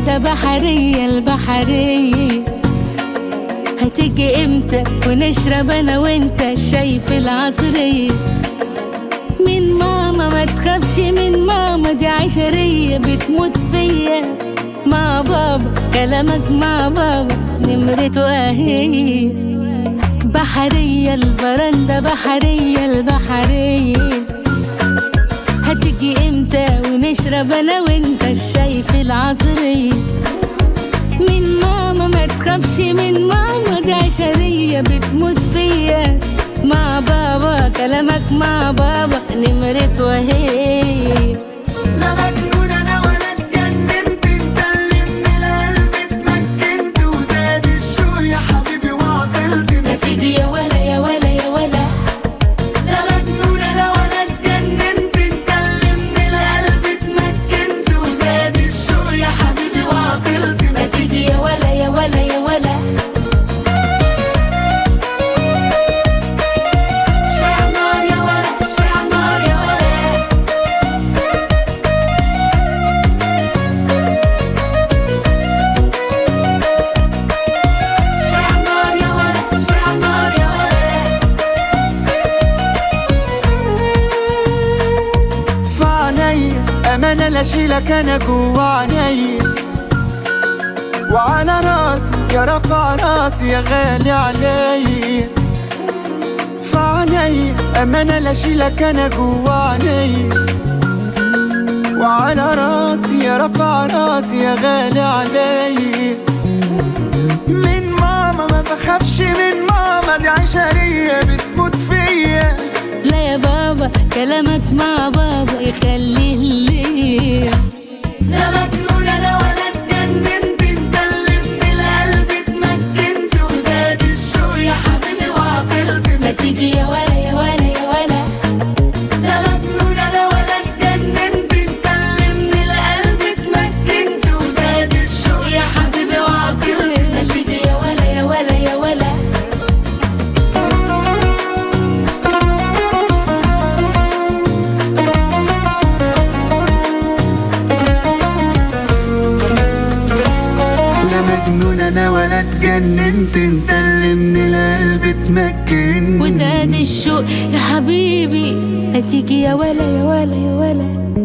برندة بحرية البحرية هتيجي امتى ونشرب انا وانت الشاي في العصرية من ماما ما تخافش من ماما دي عشرية بتموت فيا مع بابا كلامك مع بابا نمرته اهي بحرية البرندة بحرية البحرية هتيجي امتى ونشرب انا وانت الشاي في العصرية من ماما ما تخافش من ماما دي عشرية بتموت فيا مع بابا كلامك مع بابا نمرته اهي لا مجنون انا ولا اتجننت انت اللي من القلب اتمكنت وزاد الشوق يا حبيبي وعطلت ما تيجي يا ولا يا ولا يا ولا لا مجنون انا ولا اتجننت انت اللي من القلب اتمكنت وزاد الشوق يا حبيبي وعطلت ما تيجي يا ولا يا ولا يا ولا شعر نار يا ولا شعر نار يا ولا شعر نار يا ولا شعر نار يا ولا فعنيا أمانة لا أشيلك أنا جوا عينيا وعلى راسي يا رفع راسي يا غالي عليا فعنيا أمانة لا أشيلك أنا جوا عينيا وعلى راسي يا رفع راسي يا غالي عليا من ماما ما بخافش من ماما دي عشرية بتموت فيا لا يا بابا كلامك مع بابا يخليه ليه لا مجنون انا ولا اتجننت انت اللي من القلب اتمكنت وزاد الشوق يا حبيبي وعقلت ما تيجي يا ولا يا ولا يا ولا لا مجنون انا ولا اتجننت انت اللي من القلب اتمكنت وزاد الشوق يا حبيبي وعقلت ما تيجي يا ولا يا ولا يا ولا لا مجنون انا ولا اتجننت انت اللي من القلب اتمكنت وزاد الشوق يا حبيبي ما تيجي يا ولا يا ولا يا ولا